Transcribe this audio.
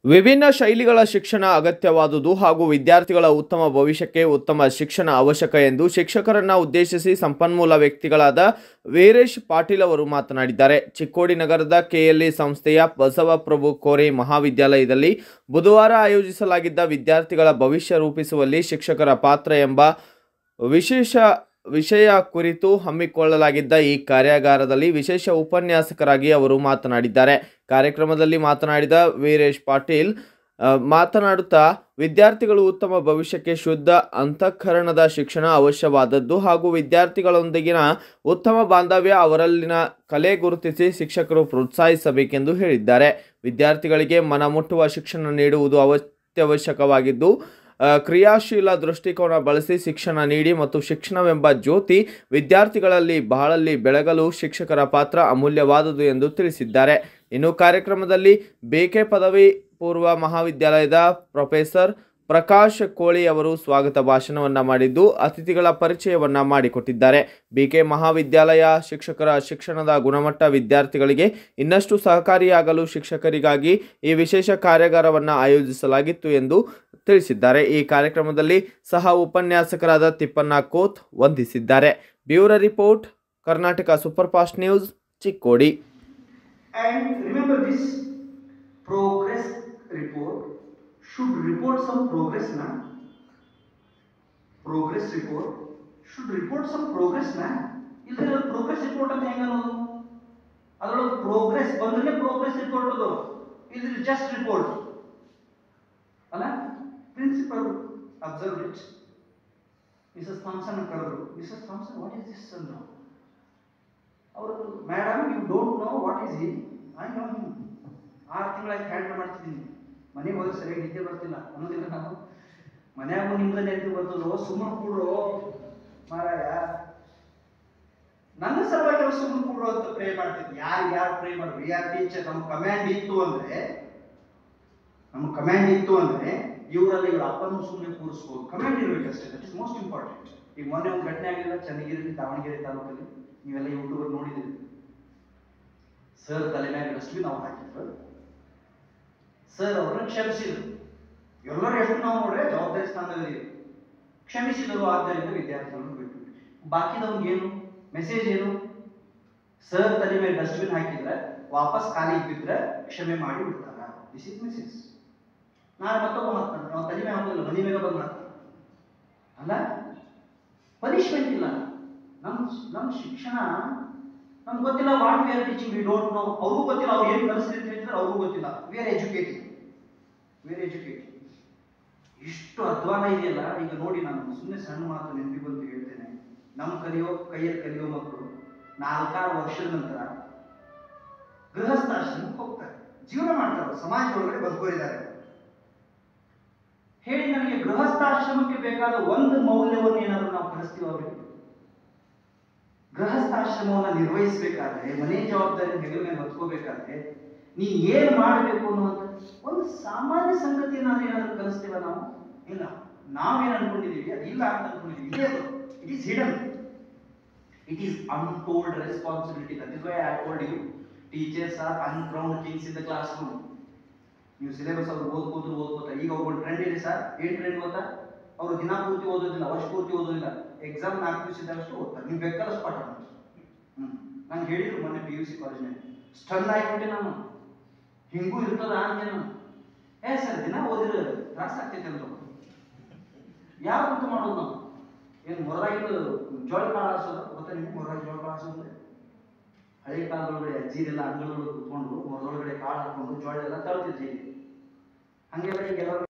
ವಿಭಿನ್ನ ಶೈಲಿಗಳ ಶಿಕ್ಷಣ ಅಗತ್ಯವಾದುದು ಹಾಗೂ ವಿದ್ಯಾರ್ಥಿಗಳ ಉತ್ತಮ ಭವಿಷ್ಯಕ್ಕೆ ಉತ್ತಮ ಶಿಕ್ಷಣ ಅವಶ್ಯಕ ಎಂದು ಶಿಕ್ಷಕರನ್ನ ಉದ್ದೇಶಿಸಿ ಸಂಪನ್ಮೂಲ ವ್ಯಕ್ತಿಗಳಾದ ವೀರೇಶ್ ಪಾಟೀಲ್ ಅವರು ಮಾತನಾಡಿದ್ದಾರೆ ಚಿಕ್ಕೋಡಿ ನಗರದ ಕೆಎಲ್ಇ ಸಂಸ್ಥೆಯ ಬಸವಪ್ರಭು ಕೋರೆ ಮಹಾವಿದ್ಯಾಲಯದಲ್ಲಿ ಬುಧವಾರ ಆಯೋಜಿಸಲಾಗಿದ್ದ ವಿದ್ಯಾರ್ಥಿಗಳ ಭವಿಷ್ಯ ರೂಪಿಸುವಲ್ಲಿ ಶಿಕ್ಷಕರ ಪಾತ್ರ ಎಂಬ ವಿಶೇಷ ವಿಷಯ ಕುರಿತು ಹಮ್ಮಿಕೊಳ್ಳಲಾಗಿದ್ದ ಈ ಕಾರ್ಯಾಗಾರದಲ್ಲಿ ವಿಶೇಷ ಉಪನ್ಯಾಸಕರಾಗಿ ಅವರು ಮಾತನಾಡಿದ್ದಾರೆ ಕಾರ್ಯಕ್ರಮದಲ್ಲಿ ಮಾತನಾಡಿದ ವೀರೇಶ್ ಪಾಟೀಲ್ ಆ, ಮಾತನಾಡುತ್ತಾ ವಿದ್ಯಾರ್ಥಿಗಳು ಉತ್ತಮ ಭವಿಷ್ಯಕ್ಕೆ ಶುದ್ಧ ಅಂತಃಕರಣದ ಶಿಕ್ಷಣ ಅವಶ್ಯವಾದದ್ದು ಹಾಗೂ ವಿದ್ಯಾರ್ಥಿಗಳೊಂದಿಗಿನ ಉತ್ತಮ ಬಾಂಧವ್ಯ ಅವರಲ್ಲಿನ ಕಲೆ ಗುರುತಿಸಿ ಶಿಕ್ಷಕರು ಪ್ರೋತ್ಸಾಹಿಸಬೇಕೆಂದು ಹೇಳಿದ್ದಾರೆ ವಿದ್ಯಾರ್ಥಿಗಳಿಗೆ ಮನಮುಟ್ಟುವ ಶಿಕ್ಷಣ ನೀಡುವುದು ಅತ್ಯವಶ್ಯಕವಾಗಿದ್ದು ಆ, ಕ್ರಿಯಾಶೀಲ ದೃಷ್ಟಿಕೋನ ಬಳಸಿ ಶಿಕ್ಷಣ ನೀಡಿ ಮತ್ತು ಶಿಕ್ಷಣವೆಂಬ ಜ್ಯೋತಿ ವಿದ್ಯಾರ್ಥಿಗಳಲ್ಲಿ ಬಹಳಲ್ಲಿ ಬೆಳಗಲು ಶಿಕ್ಷಕರ ಪಾತ್ರ ಅಮೂಲ್ಯವಾದುದು ಎಂದು ತಿಳಿಸಿದ್ದಾರೆ ಇನ್ನು ಕಾರ್ಯಕ್ರಮದಲ್ಲಿ ಬೇಕೆ ಪದವಿ ಪೂರ್ವ ಮಹಾವಿದ್ಯಾಲಯದ ಪ್ರೊಫೆಸರ್ ಪ್ರಕಾಶ್ ಕೋಳಿ ಅವರು ಸ್ವಾಗತ ಭಾಷಣವನ್ನ ಮಾಡಿದ್ದು ಅತಿಥಿಗಳ ಪರಿಚಯವನ್ನ ಮಾಡಿಕೊಟ್ಟಿದ್ದಾರೆ ಬಿಕೆ ಮಹಾವಿದ್ಯಾಲಯ ಶಿಕ್ಷಕರ ಶಿಕ್ಷಣದ ಗುಣಮಟ್ಟ ವಿದ್ಯಾರ್ಥಿಗಳಿಗೆ ಇನ್ನಷ್ಟು ಸಹಕಾರಿಯಾಗಲು ಶಿಕ್ಷಕರಿಗಾಗಿ ಈ ವಿಶೇಷ ಕಾರ್ಯಾಗಾರವನ್ನು ಆಯೋಜಿಸಲಾಗಿತ್ತು ಎಂದು ತಿಳಿಸಿದ್ದಾರೆ ಈ ಕಾರ್ಯಕ್ರಮದಲ್ಲಿ ಸಹ ಉಪನ್ಯಾಸಕರಾದ ತಿಪ್ಪಣ್ಣ ಕೋತ್ ವಂದಿಸಿದ್ದಾರೆ bureau report Karnataka super fast news Chikkodi And remember this progress report should report some progress na. Progress report should report some progress na. ಇಲ್ದಿರ ಪ್ರೋಗ್ರೆಸ್ ರಿಪೋರ್ಟ್ ಅಂತ ಹೆಂಗ ಅನ್ನೋದು ಅದರೊಳಗೆ ಪ್ರೋಗ್ರೆಸ್ ಬಂದ್ರೆ ಪ್ರೋಗ್ರೆಸ್ ರಿಪೋರ್ಟ್ ಅದು ಇದ್ರ ಜಸ್ಟ್ ರಿಪೋರ್ಟ್ ಅಲ್ಲ principal observe it Mrs Thomson ಕರೆದ್ರು Mrs Thomson what is this ಅಂದ್ರು ಅವರು madam you don't know what is he I know him ಆರು ತಿಂಗಳಾಗಿ ಹ್ಯಾಂಡಲ್ ಮಾಡ್ತಿದ್ದೀನಿ ಮನೆಗೆ ಹೋದ್ರೆ ಸರಿಯಾಗಿ ನಿದ್ದೆ ಬರ್ತಿಲ್ಲ ಅನ್ನೋದಿಲ್ಲ ನಾವು ಮನ್ಯಾಗೂ ನಿಮ್ದು ನೆನಪು ಬರ್ತದೋ ಸುಮ್ಮನೆ ಕೂಡ್ರೋ ಮಾರಾಯ ನನ್ನ ಸಲುವಾಗಿ ಅವ್ರು ಸುಮ್ಮನೆ ಕೂಡ್ರೋ ಅಂತ ಪ್ರೇ ಮಾಡ್ತಿದ್ವಿ ಯಾರು ಯಾರು ಪ್ರೇ ಮಾಡ್ರು ವಿ ಆರ್ ಟೀಚರ್ ನಮ್ಮ ಕಮ್ಯಾಂಡ್ ಇತ್ತು ಅಂದ್ರೆ ನಮ್ಮ ಕಮ್ಯಾಂಡ್ ಇತ್ತು ಅಂದ್ರೆ ಇವರಲ್ಲಿ ಇವ್ರ ಅಪ್ಪನೂ ಸುಮ್ಮನೆ ಕೂರಿಸ್ಬೋದು ಕಮ್ಯಾಂಡ್ ಇರ್ಬೇಕಷ್ಟೇ ದಟ್ ಇಸ್ ಮೋಸ್ಟ್ ಇಂಪಾರ್ಟೆಂಟ್ ಈಗ ಮೊನ್ನೆ ಒಂದು ಘಟನೆ ಆಗಿಲ್ಲ ಚನ್ನಗಿರಿ ದಾವಣಗೆರೆ ತಾಲೂಕಲ್ಲಿ ನೀವೆಲ್ಲ ಯೂಟ್ಯೂಬರ್ ನೋಡಿದಿರಿ ಸರ್ ತಲೆ ಮ್ಯಾಗ ಡಸ್ಟ್ಬಿನ್ ಅವ್ರು ಹಾಕಿದ್ರು ಸರ್ ಅವ್ರನ್ನ ಕ್ಷಮಿಸಿದ್ರು ಎಲ್ಲರೂ ಎಷ್ಟು ನಾವು ನೋಡ್ರೆ ಜವಾಬ್ದಾರಿ ಸ್ಥಾನದಲ್ಲಿ ಕ್ಷಮಿಸಿದರು ಆದ್ದರಿಂದ ವಿದ್ಯಾರ್ಥಿಗಳನ್ನು ಬಿಟ್ಟು ಬಾಕಿದವ್ರಿಗೆ ಏನು ಮೆಸೇಜ್ ಏನು ಸರ್ ತಲೆ ಮೇಲೆ ಡಸ್ಟ್ಬಿನ್ ಹಾಕಿದ್ರೆ ವಾಪಸ್ ಖಾಲಿ ಬಿದ್ರೆ ಕ್ಷಮೆ ಮಾಡಿ ಬಿಡ್ತಾರ ದಿಸ್ ಇಸ್ ಮೆಸೇಜ್ ನಾಳೆ ಮತ್ತೊಬ್ಬ ಮಾಡ್ತಾನೆ ನಾವು ತಲೆ ಮೇಲೆ ಹಾಕೋದಿಲ್ಲ ಮನೆ ಮೇಲೆ ಬಂದು ಮಾಡ್ತಾನೆ ಅಲ್ಲ ಪನಿಷ್ಮೆಂಟ್ ಇಲ್ಲ ನಮ್ಮ ನಮ್ಮ ಶಿಕ್ಷಣ ನಮ್ಗೆ ಗೊತ್ತಿಲ್ಲ what we are teaching we don't know ಅವ್ರಿಗೂ ಗೊತ್ತಿಲ್ಲ ಅವ್ರು ಏನು ಕಲಿಸ್ರಿ ಅಂತ ಹೇಳಿದ್ರೆ ಅವ್ರಿಗೂ ಗೊತ್ತಿಲ್ಲ we are educating we are educating ಇಷ್ಟು ಅಧ್ವಾನ ಇದೆಯಲ್ಲ ಈಗ ನೋಡಿ ನಾನು ಸುಮ್ಮನೆ ಸಣ್ಣ ಮಾತು ನೆನಪಿಗೆ ಬಂತು ಹೇಳ್ತೇನೆ ನಮ್ಮ ಕಲಿಯೋ ಕೈಯಲ್ಲಿ ಕಲಿಯೋ ಮಕ್ಕಳು ನಾಲ್ಕಾರು ವರ್ಷದ ನಂತರ ಗೃಹಸ್ಥಾಶ್ರಮಕ್ಕೆ ಹೋಗ್ತಾರೆ ಜೀವನ ಮಾಡ್ತಾರೆ ಸಮಾಜ ಒಳಗಡೆ ಬದುಕೋರಿದ್ದಾರೆ ಹೇಳಿ ನನಗೆ ಗೃಹಸ್ಥಾಶ್ರಮಕ್ಕೆ ಬೇಕಾದ ಒಂದು ಮೌಲ್ಯವನ್ನು ಏನಾದರೂ ನಾವು ಕಲಿಸ್ತೀವಿ ಅವರಿಗೆ ಗೃಹಸ್ಥಾಶ್ರಮವನ್ನು ನಿರ್ವಹಿಸಬೇಕಾದ್ರೆ ಮನೆ ಜವಾಬ್ದಾರಿ ಹೆಗಲ ಮೇಲೆ ಹೊತ್ಕೋಬೇಕಾದ್ರೆ ನೀನ್ ಏನ್ ಮಾಡಬೇಕು ಅನ್ನುವಂಥ ಒಂದು ಸಾಮಾನ್ಯ ಸಂಗತಿಯನ್ನಾದ್ರೂ ಏನಾದ್ರೂ ಕಲಿಸ್ತೀವ ನಾವು ಇಲ್ಲ ನಾವೇನ್ ಅನ್ಕೊಂಡಿದೀವಿ ಅದು ಇಲ್ಲ ಅಂತ ಅನ್ಕೊಂಡಿದೀವಿ ಇದೇ ಅದು it is hidden it is untold responsibility that is why I told you teachers are uncrowned kings in the classroom ನೀವು ಸಿಲೆಬಸ್ ಅವ್ರು ಓದ್ಕೋದ್ರು ಓದ್ಕೋತಾರೆ ಈಗ ಒಬ್ಬರು ಟ್ರೆಂಡ್ ಇದೆ ಸರ್ ಏನ್ ಟ್ರೆಂಡ್ ಗೊತ್ತಾ ಅವರು ದಿನ ಪೂರ್ತಿ ಓದೋದಿಲ್ಲ ವರ್ಷ ಪೂರ್ತಿ ಓದೋದಿಲ್ಲ ಎಕ್ಸಾಮ್ ನಾಲ್ಕು ದಿವಸ ಇದ್ದಷ್ಟು ಓದ್ತಾರೆ ನೀವು ಬೇಕಾದಷ್ಟು ಪಾಠ ಮಾಡಿ ಹ್ಮ್ ನಂಗೆ ಹೇಳಿದ್ರು ಮೊನ್ನೆ ಪಿ ಯು ಸಿ ಕಾಲೇಜ್ನಲ್ಲಿ ಸ್ಟನ್ ಆಗಿಬಿಟ್ಟೆ ನಾನು ಹಿಂಗೂ ಇರ್ತದ ಅಂದೆ ನಾನು ಏ ಸರ್ ದಿನ ಓದಿದ್ರೆ ತ್ರಾಸ ಆಗ್ತೈತೆ ಅಂತ ಯಾರು ಅಂತ ಮಾಡೋದು ನಾವು ಏನು ಮೊರದಾಗಿದ್ದು ಜೋಳ ಕಾಳು ಹಾಸೋದು ಗೊತ್ತಾ ನಿಮ್ಗೆ ಮೊರದಾಗಿ ಜೋಳ ಕಾಳು ಹಾಸೋದು ಅಂದ್ರೆ ಹಳೆ ಕಾಲದೊಳಗಡೆ ಅಜ್ಜಿರೆಲ್ಲ ಅಂಗಳೊಳಗೆ ಕುತ್ಕೊಂಡು ಮೊರದೊಳಗಡೆ ಕಾಳು ಹಾಕೊಂಡು ಜೋಳ ಎಲ್ಲ ತಳ್ತಿದ್ವಿ ಹಂಗೆಲ್ಲ ಈಗ ಎಲ್ಲರೂ